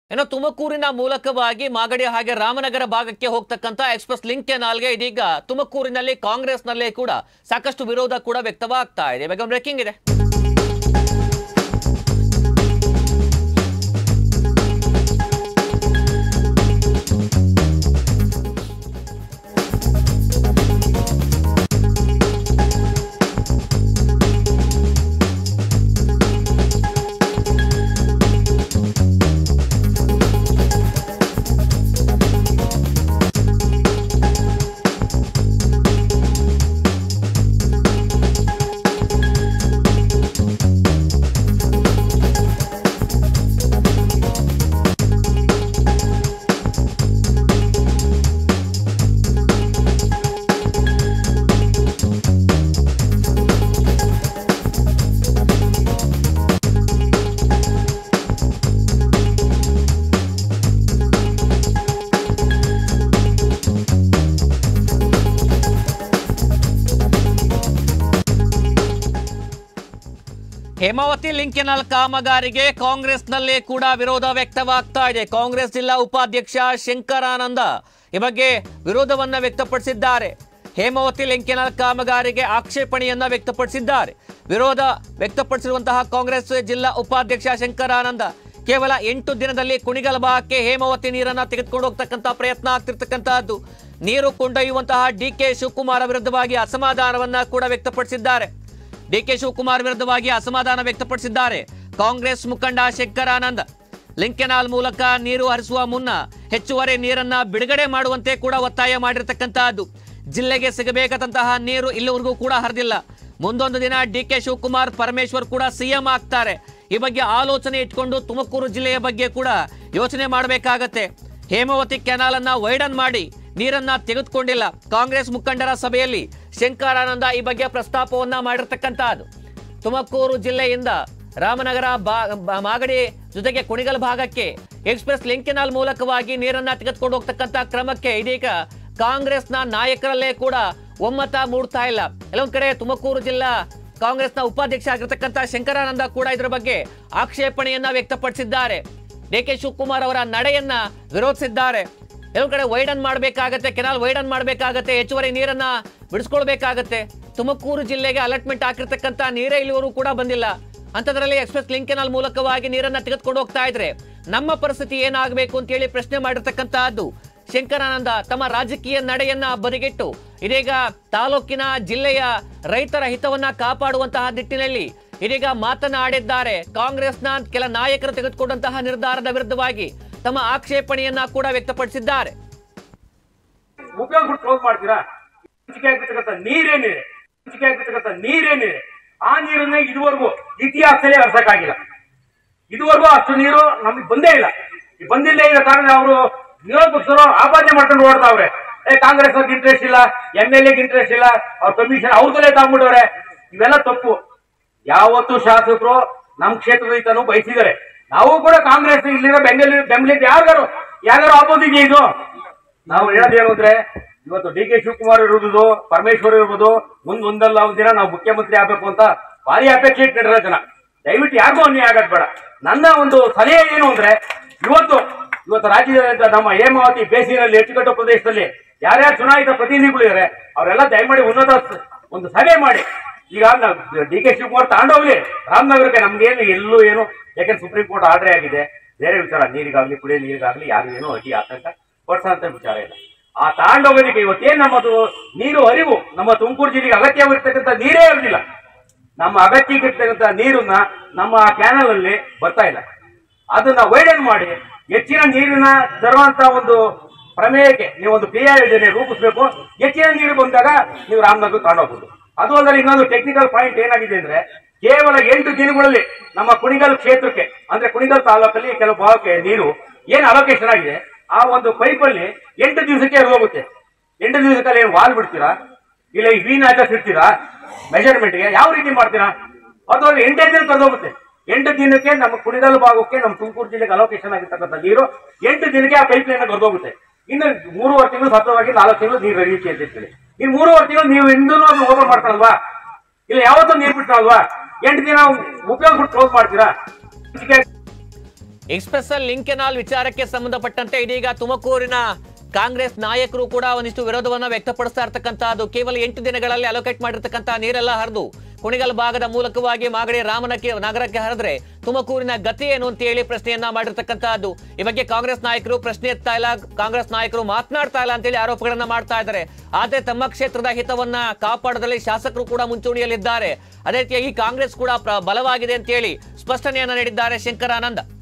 ಇನ್ನು ತುಮಕೂರಿನ ಮೂಲಕವಾಗಿ ಮಾಗಡಿ ಹಾಗೆ ರಾಮನಗರ ಭಾಗಕ್ಕೆ ಹೋಗ್ತಕ್ಕಂತ ಎಕ್ಸ್ಪ್ರೆಸ್ ಲಿಂಕ್ ಕೆನಾಲ್ಗೆ ಇದೀಗ ತುಮಕೂರಿನಲ್ಲಿ ಕಾಂಗ್ರೆಸ್ನಲ್ಲೇ ಕೂಡ ಸಾಕಷ್ಟು ವಿರೋಧ ಕೂಡ ವ್ಯಕ್ತವಾಗ್ತಾ ಇದೆ ಬೇಗ ಬ್ರೇಕಿಂಗ್ ಇದೆ ಹೇಮಾವತಿ ಲಿಂಕ್ ಕೆನಾಲ್ ಕಾಮಗಾರಿಗೆ ಕಾಂಗ್ರೆಸ್ನಲ್ಲೇ ಕೂಡ ವಿರೋಧ ವ್ಯಕ್ತವಾಗ್ತಾ ಇದೆ ಕಾಂಗ್ರೆಸ್ ಜಿಲ್ಲಾ ಉಪಾಧ್ಯಕ್ಷ ಶಂಕರಾನಂದ ಈ ಬಗ್ಗೆ ವಿರೋಧವನ್ನ ವ್ಯಕ್ತಪಡಿಸಿದ್ದಾರೆ ಹೇಮಾವತಿ ಲಿಂಕ್ ಕೆನಾಲ್ ಕಾಮಗಾರಿಗೆ ಆಕ್ಷೇಪಣೆಯನ್ನ ವ್ಯಕ್ತಪಡಿಸಿದ್ದಾರೆ ವಿರೋಧ ವ್ಯಕ್ತಪಡಿಸಿರುವಂತಹ ಕಾಂಗ್ರೆಸ್ ಜಿಲ್ಲಾ ಉಪಾಧ್ಯಕ್ಷ ಶಂಕರಾನಂದ ಕೇವಲ ಎಂಟು ದಿನದಲ್ಲಿ ಕುಣಿಗಲ್ ಭಾಗಕ್ಕೆ ಹೇಮಾವತಿ ನೀರನ್ನ ತೆಗೆದುಕೊಂಡು ಹೋಗ್ತಕ್ಕಂಥ ಪ್ರಯತ್ನ ಆಗ್ತಿರ್ತಕ್ಕಂತಹದ್ದು ನೀರು ಕೊಂಡೊಯ್ಯುವಂತಹ ಡಿ ಕೆ ಶಿವಕುಮಾರ್ ವಿರುದ್ಧವಾಗಿ ಅಸಮಾಧಾನವನ್ನ ಕೂಡ ವ್ಯಕ್ತಪಡಿಸಿದ್ದಾರೆ ಡಿಕೆ ಶಿವಕುಮಾರ್ ವಿರುದ್ಧವಾಗಿ ಅಸಮಾಧಾನ ವ್ಯಕ್ತಪಡಿಸಿದ್ದಾರೆ ಕಾಂಗ್ರೆಸ್ ಮುಖಂಡ ಶಂಕರಾನಂದ್ ಲಿಂಕ್ ಕೆನಾಲ್ ಮೂಲಕ ನೀರು ಹರಿಸುವ ಮುನ್ನ ಹೆಚ್ಚುವರಿ ನೀರನ್ನ ಬಿಡುಗಡೆ ಮಾಡುವಂತೆ ಕೂಡ ಒತ್ತಾಯ ಮಾಡಿರ್ತಕ್ಕಂತಹದ್ದು ಜಿಲ್ಲೆಗೆ ಸಿಗಬೇಕಾದಂತಹ ನೀರು ಇಲ್ಲಿವರೆಗೂ ಕೂಡ ಹರಿದಿಲ್ಲ ಮುಂದೊಂದು ದಿನ ಡಿ ಕೆ ಶಿವಕುಮಾರ್ ಪರಮೇಶ್ವರ್ ಕೂಡ ಸಿಎಂ ಆಗ್ತಾರೆ ಈ ಬಗ್ಗೆ ಆಲೋಚನೆ ಇಟ್ಕೊಂಡು ತುಮಕೂರು ಜಿಲ್ಲೆಯ ಬಗ್ಗೆ ಕೂಡ ಯೋಚನೆ ಮಾಡಬೇಕಾಗತ್ತೆ ಹೇಮಾವತಿ ಕೆನಾಲ್ ಅನ್ನ ವೈಡನ್ ಮಾಡಿ ನೀರನ್ನ ತೆಗೆದುಕೊಂಡಿಲ್ಲ ಕಾಂಗ್ರೆಸ್ ಮುಖಂಡರ ಸಭೆಯಲ್ಲಿ ಶಂಕರಾನಂದ ಈ ಬಗ್ಗೆ ಪ್ರಸ್ತಾಪವನ್ನ ಮಾಡಿರ್ತಕ್ಕಂತಹದ್ದು ತುಮಕೂರು ಜಿಲ್ಲೆಯಿಂದ ರಾಮನಗರ ಬಾ- ಬಾ- ಮಾಗಡಿ ಜೊತೆಗೆ ಕುಣಿಗಲ್ ಭಾಗಕ್ಕೆ ಎಕ್ಸ್ಪ್ರೆಸ್ ಲಿಂಕ್ ಕೆನಾಲ್ ಮೂಲಕವಾಗಿ ನೀರನ್ನ ತೆಗೆದುಕೊಂಡು ಹೋಗ್ತಕ್ಕಂತ ಕ್ರಮಕ್ಕೆ ಇದೀಗ ಕಾಂಗ್ರೆಸ್ನ ನಾಯಕರಲ್ಲೇ ಕೂಡ ಒಮ್ಮತ ಮೂಡ್ತಾ ಇಲ್ಲ ಕೆಲವೊಂದ್ ಕಡೆ ತುಮಕೂರು ಜಿಲ್ಲಾ ಕಾಂಗ್ರೆಸ್ನ ಉಪಾಧ್ಯಕ್ಷ ಆಗಿರ್ತಕ್ಕಂಥ ಶಂಕರಾನಂದ ಕೂಡ ಇದರ ಬಗ್ಗೆ ಆಕ್ಷೇಪಣೆಯನ್ನ ವ್ಯಕ್ತಪಡಿಸಿದ್ದಾರೆ ಡಿ ಕೆ ಶಿವಕುಮಾರ್ ಅವರ ನಡೆಯನ್ನ ವಿರೋಧಿಸಿದ್ದಾರೆ ಕೆಲವು ಕಡೆ ವೈಡನ್ ಮಾಡಬೇಕಾಗತ್ತೆ ಕೆನಾಲ್ ವೈಡನ್ ಮಾಡಬೇಕಾಗತ್ತೆ ಹೆಚ್ಚುವರಿ ನೀರನ್ನ ಬಿಡಿಸ್ಕೊಳ್ಬೇಕಾಗತ್ತೆ ತುಮಕೂರು ಜಿಲ್ಲೆಗೆ ಅಲಾಟ್ಮೆಂಟ್ ಹಾಕಿರ್ತಕ್ಕಂಥ ನೀರೇ ಇಲ್ಲಿವರೆಗೂ ಕೂಡ ಬಂದಿಲ್ಲ ಅಂಥದ್ರಲ್ಲಿ ಎಕ್ಸ್ಪ್ರೆಸ್ ಲಿಂಕ್ ಕೆನಾಲ್ ಮೂಲಕವಾಗಿ ನೀರನ್ನ ತೆಗೆದುಕೊಂಡು ಹೋಗ್ತಾ ಇದ್ರೆ ನಮ್ಮ ಪರಿಸ್ಥಿತಿ ಏನಾಗಬೇಕು ಅಂತ ಹೇಳಿ ಪ್ರಶ್ನೆ ಮಾಡಿರ್ತಕ್ಕಂತಹದ್ದು ಶಂಕರಾನಂದ ತಮ್ಮ ರಾಜಕೀಯ ನಡೆಯನ್ನ ಬದಿಗಿಟ್ಟು ಇದೀಗ ತಾಲೂಕಿನ ಜಿಲ್ಲೆಯ ರೈತರ ಹಿತವನ್ನ ಕಾಪಾಡುವಂತಹ ನಿಟ್ಟಿನಲ್ಲಿ ಇದೀಗ ಮಾತನಾಡಿದ್ದಾರೆ ಕಾಂಗ್ರೆಸ್ನ ಕೆಲ ನಾಯಕರು ತೆಗೆದುಕೊಂಡಂತಹ ನಿರ್ಧಾರದ ವಿರುದ್ಧವಾಗಿ ತಮ್ಮ ಆಕ್ಷೇಪಣೆಯನ್ನ ಕೂಡ ವ್ಯಕ್ತಪಡಿಸಿದ್ದಾರೆ ಉಪಯೋಗ ಬಿಟ್ಟು ಕ್ಲೋಸ್ ಮಾಡ್ತೀರಾ ಹಂಚಿಕೆ ಆಗಿರ್ತಕ್ಕಂಥ ನೀರೇನಿದೆ ಹಂಚಿಕೆ ಆಗಿರ್ತಕ್ಕಂಥ ನೀರೇನಿದೆ ಆ ನೀರನ್ನ ಇದುವರೆಗೂ ಇತಿಹಾಸದಲ್ಲಿ ಹರ್ಸಕ್ಕಾಗಿಲ್ಲ ಇದುವರೆಗೂ ಅಷ್ಟು ನೀರು ನಮ್ಗೆ ಬಂದೇ ಇಲ್ಲ ಈ ಬಂದಿಲ್ಲೇ ಇರೋ ಕಾರಣ ಅವರು ವಿರೋಧ ಪಕ್ಷರು ಆಪಾದನೆ ಮಾಡ್ಕೊಂಡು ಓಡ್ತಾವ್ರೆ ಏ ಕಾಂಗ್ರೆಸ್ ಅವ್ರಿಗೆ ಇಂಟ್ರೆಸ್ಟ್ ಇಲ್ಲ ಎಂ ಎಲ್ ಎಗೆ ಇಂಟ್ರೆಸ್ಟ್ ಇಲ್ಲ ಅವ್ರ ಕಮಿಷನ್ ಅವ್ರದಲ್ಲೇ ತಗೊಂಡ್ಬಿಟ್ಟವ್ರೆ ಇವೆಲ್ಲ ತಪ್ಪು ಯಾವತ್ತು ಶಾಸಕರು ನಮ್ಮ ಕ್ಷೇತ್ರದ ಹಿತನು ಬಯಸಿದ್ದಾರೆ ನಾವು ಕೂಡ ಕಾಂಗ್ರೆಸ್ ಇಲ್ಲಿರೋ ಬೆಂಗಳೂರು ಬೆಂಬಲಿಗೆ ಯಾರು ಯಾರು ಆಪೋಸಿಟ್ ಇದು ನಾವು ಹೇಳೋದೇನು ಅಂದ್ರೆ ಇವತ್ತು ಡಿ ಕೆ ಶಿವಕುಮಾರ್ ಇರುವುದು ಪರಮೇಶ್ವರ್ ಇರ್ಬೋದು ಮುಂದ್ ಒಂದಲ್ಲ ಒಂದ್ ದಿನ ನಾವು ಮುಖ್ಯಮಂತ್ರಿ ಆಗ್ಬೇಕು ಅಂತ ಭಾರಿ ಅಪೇಕ್ಷೆ ಇಟ್ಟಿರೋ ಜನ ದಯವಿಟ್ಟು ಯಾರಿಗೂ ಅನ್ಯಾಯ ಆಗದ್ ಬೇಡ ನನ್ನ ಒಂದು ಸಲಹೆ ಏನು ಅಂದ್ರೆ ಇವತ್ತು ಇವತ್ತು ರಾಜ್ಯದ ನಮ್ಮ ಹೇಮಾವತಿ ಬೇಸಿನಲ್ಲಿ ಹೆಚ್ಚುಕಟ್ಟು ಪ್ರದೇಶದಲ್ಲಿ ಯಾರ್ಯಾರು ಚುನಾಯಿತ ಪ್ರತಿನಿಧಿಗಳು ಇದ್ದಾರೆ ಅವರೆಲ್ಲ ದಯಮಾಡಿ ಉನ್ನತ ಸ- ಒಂದು ಸಭೆ ಮಾಡಿ ಈಗ ಡಿ ಕೆ ಶಿವಕುಮಾರ್ ತಗೊಂಡೋಗ್ಲಿ ರಾಮನಗರಕ್ಕೆ ನಮ್ಗೇನು ಎಲ್ಲೂ ಏನು ಯಾಕಂದ್ರೆ ಸುಪ್ರೀಂ ಕೋರ್ಟ್ ಆರ್ಡರ್ ಆಗಿದೆ ಬೇರೆ ವಿಚಾರ ನೀರಿಗಾಗ್ಲಿ ಕುಡಿಯೋ ನೀರಿಗಾಗ್ಲಿ ಯಾರು ಏನು ಅಡ್ಡಿ ಆತಂಕ ಪಡಿಸೋಂತ ವಿಚಾರ ಇಲ್ಲ ಆ ತಾಂಡೋಗೋದಕ್ಕೆ ಇವತ್ತೇನ್ ನಮ್ಮದು ನೀರು ಹರಿವು ನಮ್ಮ ತುಮಕೂರು ಜಿಲ್ಲೆಗೆ ಅಗತ್ಯವಿರ್ತಕ್ಕಂಥ ನೀರೇ ಇರಲಿಲ್ಲ ನಮ್ಮ ಅಗತ್ಯಕ್ಕೆ ಇರ್ತಕ್ಕಂಥ ನೀರನ್ನ ನಮ್ಮ ಕ್ಯಾನಲ್ ಅಲ್ಲಿ ಬರ್ತಾ ಇಲ್ಲ ಅದನ್ನ ವೈಡನ್ ಮಾಡಿ ಹೆಚ್ಚಿನ ನೀರಿನ ತರುವಂತ ಒಂದು ಪ್ರಮೇಯಕ್ಕೆ ನೀವು ಒಂದು ಕ್ರಿಯಾ ಯೋಜನೆ ರೂಪಿಸಬೇಕು ಹೆಚ್ಚಿನ ನೀರು ಬಂದಾಗ ನೀವು ರಾಮನಗರ ತಗೊಂಡೋಗ್ಬೋದು ಅದು ಅಲ್ಲದೆ ಇನ್ನೊಂದು ಟೆಕ್ನಿಕಲ್ ಪಾಯಿಂಟ್ ಏನಾಗಿದೆ ಅಂದ್ರೆ ಕೇವಲ ಎಂಟು ದಿನಗಳಲ್ಲಿ ನಮ್ಮ ಕುಣಿಗಲ್ ಕ್ಷೇತ್ರಕ್ಕೆ ಅಂದ್ರೆ ಕುಣಿಗಲ್ ತಾಲೂಕಲ್ಲಿ ಕೆಲವು ಭಾಗಕ್ಕೆ ನೀರು ಏನು ಅಲೋಕೇಶನ್ ಆಗಿದೆ ಆ ಒಂದು ಪೈಪಲ್ಲಿ ಎಂಟು ದಿವಸಕ್ಕೆ ಹೋಗುತ್ತೆ ಎಂಟು ದಿವಸದಲ್ಲಿ ಏನು ವಾಲ್ ಬಿಡ್ತೀರಾ ಇಲ್ಲ ಈ ವೀನ್ ಹಾಕಸ್ ಇಡ್ತೀರಾ ಮೆಜರ್ಮೆಂಟ್ಗೆ ಯಾವ ರೀತಿ ಮಾಡ್ತೀರಾ ಅದು ಅಲ್ಲಿ ಎಂಟೇ ದಿನ ತಂದೋಗುತ್ತೆ ಎಂಟು ದಿನಕ್ಕೆ ನಮ್ಮ ಕುಣಿಗಲ್ ಭಾಗಕ್ಕೆ ನಮ್ಮ ತುಮಕೂರು ಜಿಲ್ಲೆಗೆ ಅಲೋಕೇಶನ್ ಆಗಿರ್ತಕ್ಕಂಥ ನೀರು ಎಂಟು ದಿನಕ್ಕೆ ಆ ಪೈಪ್ ಲೈನ್ ಹೊರದೋಗುತ್ತೆ ಇನ್ನು ಮೂರುವರೆ ತಿಂಗಳು ಸತತವಾಗಿ ನಾಲ್ಕು ತಿಂಗಳು ನೀರು ಹರಿಯುತ್ತೆ ಅಂತ ಹೇಳ್ತೀವಿ ಇನ್ನು ಮೂರುವರೆ ತಿಂಗಳು ನೀವು ಇಂದೂ ಅದನ್ನ ಓಪನ್ ಮಾಡ್ಕೊಳಲ್ವಾ ಇಲ್ಲ ಯಾವತ್ತೂ ನೀರು ಬಿಟ್ಟಲ್ವಾ ಎಂಟು ದಿನ ಉಪಯೋಗ ಬಿಟ್ಟು ಕ್ಲೋಸ್ ಮಾಡ್ತೀರಾ ಇದಕ್ಕೆ ಎಕ್ಸ್ಪ್ರೆಸ್ ಲಿಂಕ್ ಕೆನಾಲ್ ವಿಚಾರಕ್ಕೆ ಸಂಬಂಧಪಟ್ಟಂತೆ ಇದೀಗ ತುಮಕೂರಿನ ಕಾಂಗ್ರೆಸ್ ನಾಯಕರು ಕೂಡ ಒಂದಿಷ್ಟು ವಿರೋಧವನ್ನ ವ್ಯಕ್ತಪಡಿಸ್ತಾ ಇರ್ತಕ್ಕಂಥದ್ದು ಕೇವಲ ಎಂಟು ದಿನಗಳಲ್ಲಿ ಅಲೋಕೇಟ್ ಮಾಡಿರ್ತಕ್ಕಂಥ ನೀರೆಲ್ಲ ಹರಿದು ಕುಣಿಗಲ್ ಭಾಗದ ಮೂಲಕವಾಗಿ ಮಾಗಡಿ ರಾಮನಕ್ಕೆ ನಗರಕ್ಕೆ ಹರಿದ್ರೆ ತುಮಕೂರಿನ ಗತಿ ಏನು ಅಂತ ಹೇಳಿ ಪ್ರಶ್ನೆಯನ್ನ ಮಾಡಿರ್ತಕ್ಕಂಥದ್ದು ಈ ಬಗ್ಗೆ ಕಾಂಗ್ರೆಸ್ ನಾಯಕರು ಪ್ರಶ್ನೆ ಎತ್ತಾ ಇಲ್ಲ ಕಾಂಗ್ರೆಸ್ ನಾಯಕರು ಮಾತನಾಡ್ತಾ ಇಲ್ಲ ಅಂತೇಳಿ ಆರೋಪಗಳನ್ನ ಮಾಡ್ತಾ ಇದ್ದಾರೆ ಆದ್ರೆ ತಮ್ಮ ಕ್ಷೇತ್ರದ ಹಿತವನ್ನ ಕಾಪಾಡೋದ್ರಲ್ಲಿ ಶಾಸಕರು ಕೂಡ ಮುಂಚೂಣಿಯಲ್ಲಿದ್ದಾರೆ ಅದೇ ರೀತಿಯಾಗಿ ಕಾಂಗ್ರೆಸ್ ಕೂಡ ಪ್ರ- ಬಲವಾಗಿದೆ ಅಂತ ಹೇಳಿ ಸ್ಪಷ್ಟನೆಯನ್ನ ನೀಡಿದ್ದಾರೆ ಶಂಕರಾನಂದ